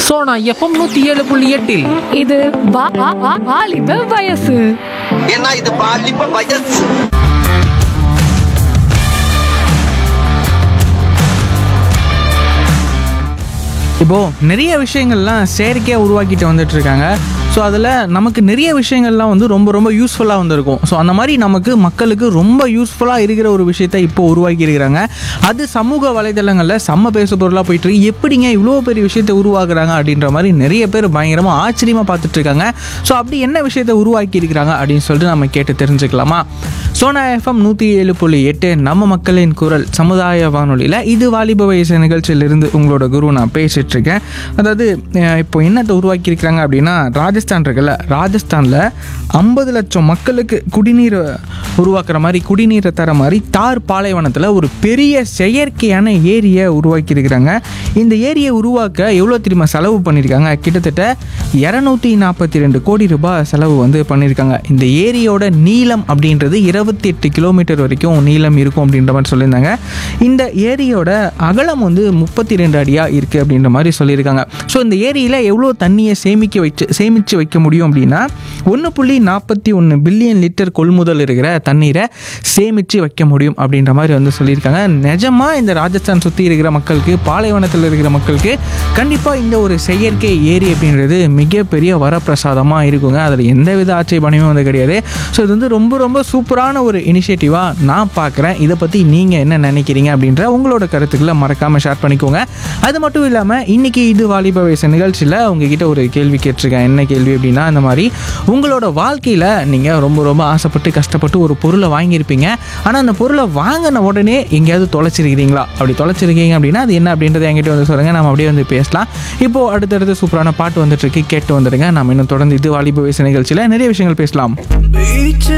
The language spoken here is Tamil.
சோனா எஃப்எம் நூத்தி ஏழு புள்ளி எட்டில் இது வா- வா- வா- வாலிப வயசு ஏன்னா இது பாலிப்ப வயசு இப்போது நிறைய விஷயங்கள்லாம் செயற்கையாக உருவாக்கிட்டு வந்துட்டு இருக்காங்க ஸோ அதில் நமக்கு நிறைய விஷயங்கள்லாம் வந்து ரொம்ப ரொம்ப யூஸ்ஃபுல்லாக வந்திருக்கும் ஸோ அந்த மாதிரி நமக்கு மக்களுக்கு ரொம்ப யூஸ்ஃபுல்லாக இருக்கிற ஒரு விஷயத்தை இப்போ உருவாக்கி இருக்கிறாங்க அது சமூக வலைதளங்களில் செம்ம பேசு பொருளாக போயிட்டு இருக்கு எப்படிங்க இவ்வளோ பெரிய விஷயத்தை உருவாக்குறாங்க அப்படின்ற மாதிரி நிறைய பேர் பயங்கரமாக ஆச்சரியமாக பார்த்துட்டு இருக்காங்க ஸோ அப்படி என்ன விஷயத்தை உருவாக்கி இருக்கிறாங்க அப்படின்னு சொல்லிட்டு நம்ம கேட்டு தெரிஞ்சுக்கலாமா சோனா எஃப்எம் நூற்றி ஏழு புள்ளி எட்டு நம்ம மக்களின் குரல் சமுதாய வானொலியில் இது வாலிப வயசு நிகழ்ச்சியிலிருந்து உங்களோட குரு நான் பேசிட்டு இருக்கேன் அதாவது அஹ், இப்போ என்னத்தை உருவாக்கியிருக்கிறாங்க அப்படின்னா ராஜஸ்தான் இருக்குல்ல ராஜஸ்தானில் ஐம்பது லட்சம் மக்களுக்கு குடிநீர் உருவாக்குற மாதிரி குடிநீரை தர மாதிரி தார் பாலைவனத்தில் ஒரு பெரிய செயற்கையான ஏரியை உருவாக்கியிருக்கிறாங்க இந்த ஏரியை உருவாக்க எவ்வளோ தெரியுமா செலவு பண்ணியிருக்காங்க கிட்டத்தட்ட இரநூத்தி நாற்பத்தி ரெண்டு கோடி ரூபாய் செலவு வந்து பண்ணியிருக்காங்க இந்த ஏரியோட நீளம் அப்படின்றது இருபத்தி எட்டு கிலோமீட்டர் வரைக்கும் நீளம் இருக்கும் அப்படின்ற மாதிரி சொல்லியிருந்தாங்க இந்த ஏரியோட அகலம் வந்து முப்பத்தி ரெண்டு அடியாக இருக்குது அப்படின்ற மாதிரி சொல்லியிருக்காங்க ஸோ இந்த ஏரியில் எவ்வளோ தண்ணியை சேமிக்க வச்சு சேமித்து வைக்க முடியும் அப்படின்னா ஒன்று புள்ளி நாற்பத்தி ஒன்று பில்லியன் லிட்டர் கொள்முதல் இருக்கிற தண்ணீரை சேமித்து வைக்க முடியும் அப்படின்ற மாதிரி வந்து சொல்லியிருக்காங்க நிஜமாக இந்த ராஜஸ்தான் சுற்றி இருக்கிற மக்களுக்கு பாலைவனத்தில் இருக்கிற மக்களுக்கு கண்டிப்பாக இந்த ஒரு செயற்கை ஏரி அப்படின்றது மிகப்பெரிய வரப்பிரசாதமாக இருக்குங்க அதில் எந்த வித ஆட்சேபனையும் வந்து கிடையாது ஸோ இது வந்து ரொம்ப ரொம்ப சூப்பரான ஒரு இனிஷியேட்டிவாக நான் பார்க்குறேன் இதை பற்றி நீங்கள் என்ன நினைக்கிறீங்க அப்படின்ற உங்களோட கருத்துக்களை மறக்காமல் ஷேர் பண்ணிக்கோங்க அது மட்டும் இல்லாமல் இன்றைக்கி இது வாலிப வயசு நிகழ்ச்சியில் உங்ககிட்ட ஒரு கேள்வி கேட்டிருக்கேன் என்ன கேள்வி அப்படின்னா இந்த மாதிரி உங்களோட வாழ்க்கையில் நீங்கள் ரொம்ப ரொம்ப ஆசைப்பட்டு கஷ்டப்பட்டு ஒரு பொருளை வாங்கியிருப்பீங்க ஆனால் அந்த பொருளை வாங்கின உடனே எங்கேயாவது தொலைச்சிருக்கிறீங்களா அப்படி தொலைச்சிருக்கீங்க அப்படின்னா அது என்ன அப்படின்றத என்கிட்ட வந்து சொல்லுங்கள் நம்ம அப்படியே வந்து பேசலாம் இப்போது அடுத்தடுத்து சூப்பரான பாட்டு வந்துட்டு இருக்கு கேட்டு வந்துடுங்க நம்ம இன்னும் தொடர்ந்து இது வாலிப வயசு நிகழ்ச்சியில் நிறைய விஷயங்கள் பேசலாம் Beach